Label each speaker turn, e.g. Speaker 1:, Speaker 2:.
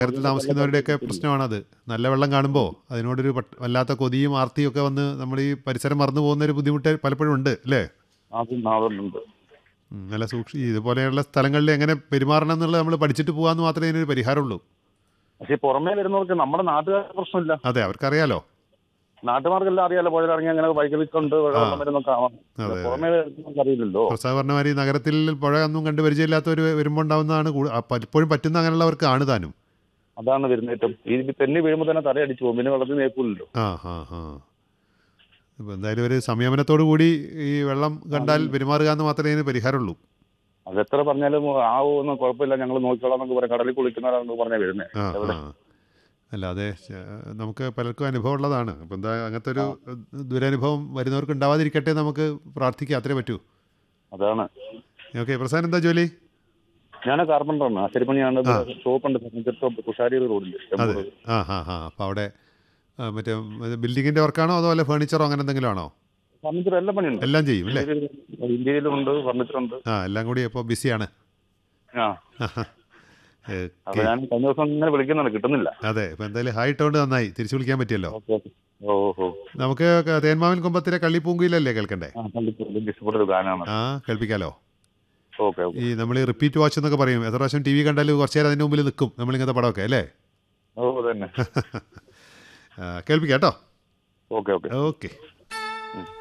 Speaker 1: നഗരത്തിൽ താമസിക്കുന്നവരുടെയൊക്കെ പ്രശ്നമാണത് നല്ല വെള്ളം കാണുമ്പോൾ അതിനോടൊരു പട്ട്- വല്ലാത്ത കൊതിയും ആർത്തിയും ഒക്കെ വന്ന് നമ്മൾ ഈ പരിസരം മറന്നു പോകുന്ന ഒരു ബുദ്ധിമുട്ട് പലപ്പോഴും ഉണ്ട് അല്ലേ
Speaker 2: അതും അതുണ്ട്
Speaker 1: ഉം, നല്ല സൂക്ഷി ഇതുപോലെയുള്ള സ്ഥലങ്ങളിൽ എങ്ങനെ പെരുമാറണം എന്നുള്ളത് നമ്മൾ പഠിച്ചിട്ട് പോകാമെന്ന് മാത്രമേ ഇതിനൊരു പരിഹാരമുള്ളൂ
Speaker 2: പക്ഷെ പുറമേ വരുന്നവർക്ക് നമ്മുടെ നാട്ടുകാർക്ക് പ്രശ്നമില്ല
Speaker 1: അതെ അവർക്കറിയാലോ
Speaker 2: നാട്ടുകാർക്കെല്ലാം അറിയാലോ പുഴയിറങ്ങി അങ്ങനെ വൈകൽ കൊണ്ട് വെള്ളം വരുന്നൊക്കെ ആവാം
Speaker 1: അതെ.
Speaker 2: പുറമേ വരുന്നവർക്ക് അറിയില്ലല്ലോ
Speaker 1: പ്രസാദ് പറഞ്ഞ മാതിരി നഗരത്തിൽ പുഴ ഒന്നും കണ്ട് പരിചയമില്ലാത്തവർ വരുമ്പോൾ ഉണ്ടാവുന്നതാണ് കൂടു- ആ, പലപ്പോഴും പറ്റുന്ന അങ്ങനെയുള്ളവർക്ക് ആണ് താനും
Speaker 2: അതാണ് വരുന്നേറ്റം ഈ തെന്നി വീഴുമ്പോൾ തന്നെ തലയടിച്ചു പോകും പിന്നെ വെള്ളത്തിൽ നേക്കൂലല്ലോ
Speaker 1: ആ ഹാ ഹാ ഇപ്പം എന്തായാലും ഒരു സംയമനത്തോടു കൂടി ഈ വെള്ളം കണ്ടാൽ പെരുമാറുക എന്ന് മാത്രമേ ഇതിന് പരിഹാരമുള്ളൂ
Speaker 2: അത് എത്ര പറഞ്ഞാലും ആവുമെന്ന് കുഴപ്പമില്ല ഞങ്ങൾ നോക്കിക്കോളാം എന്നൊക്കെ പറയാം കടലിൽ കുളിക്കുന്നവരാണെന്ന് പറഞ്ഞാൽ വരുന്നത്
Speaker 1: ആ
Speaker 2: എവിടെ?
Speaker 1: ആ അല്ലാതെ ശ- നമുക്ക് പലർക്കും അനുഭവം ഉള്ളതാണ് അപ്പം എന്താ അങ്ങനത്തെ ഒരു ദുരനുഭവം വരുന്നവർക്ക് ഉണ്ടാവാതിരിക്കട്ടെ നമുക്ക് പ്രാർത്ഥിക്കാം അത്രേ പറ്റൂ
Speaker 2: അതാണ്
Speaker 1: ഓക്കെ പ്രസാദ് എന്താ ജോലി
Speaker 2: ഞാൻ കാർപ്പൻ്ററാണ് ആശരിപ്പണിയാണ് ഷോപ്പുണ്ട് ഫർണിച്ചർ ഷോപ്പ് കുശാരി റോഡിൽ
Speaker 1: അതെ ആ ഹാ ഹാ അപ്പോൾ അവിടെ ആ, മറ്റേ ബിൽഡിങ്ങിൻ്റെ വർക്കാണോ അതോ അല്ല ഫേണിച്ചറോ അങ്ങനെ എന്തെങ്കിലും ആണോ
Speaker 2: ഫർണിച്ചർ എല്ലാം പണിയുണ്ട്
Speaker 1: എല്ലാം ചെയ്യും അല്ലേ
Speaker 2: ഇന്ത്യയിലും ഉണ്ട് ഫർണിച്ചർ ഉണ്ട്
Speaker 1: ആ എല്ലാം കൂടി അപ്പോൾ ബിസിയാണ്
Speaker 2: ആ അപ്പൊ ഞാൻ കഴിഞ്ഞ ദിവസം ഇങ്ങനെ വിളിക്കുന്നുണ്ട് കിട്ടുന്നില്ല
Speaker 1: അതെ ഇപ്പം എന്തായാലും ഹായ് ഇട്ടുകൊണ്ട് നന്നായി തിരിച്ചു വിളിക്കാൻ പറ്റിയല്ലോ
Speaker 2: ഓക്കെ ഓക്കെ ഓ ഓ
Speaker 1: നമുക്ക് ക- തേന്മാവിൻ കുമ്പത്തിലെ കള്ളിപ്പൂങ്കിലല്ലേ കേൾക്കണ്ടേ
Speaker 2: ആ കണ്ടിട്ട് ഇഷ്ടപ്പെട്ട ഒരു ഗാനമാണ്
Speaker 1: ആ കേൾപ്പിക്കാലോ
Speaker 2: ഓക്കെ ഓക്കെ
Speaker 1: ഈ നമ്മൾ ഈ റിപ്പീറ്റ് വാച്ച് എന്നൊക്കെ പറയും എത്ര പ്രാവശ്യം ടി വി കണ്ടാലും കുറച്ച് നേരം അതിൻ്റെ മുമ്പിൽ നിൽക്കും നമ്മളിങ്ങനത്തെ പടമൊക്കെ അല്ലേ
Speaker 2: ഓ തന്നെ
Speaker 1: ആ, കേൾപ്പിക്കാം കേട്ടോ
Speaker 2: ഓക്കെ ഓക്കെ
Speaker 1: ഓക്കെ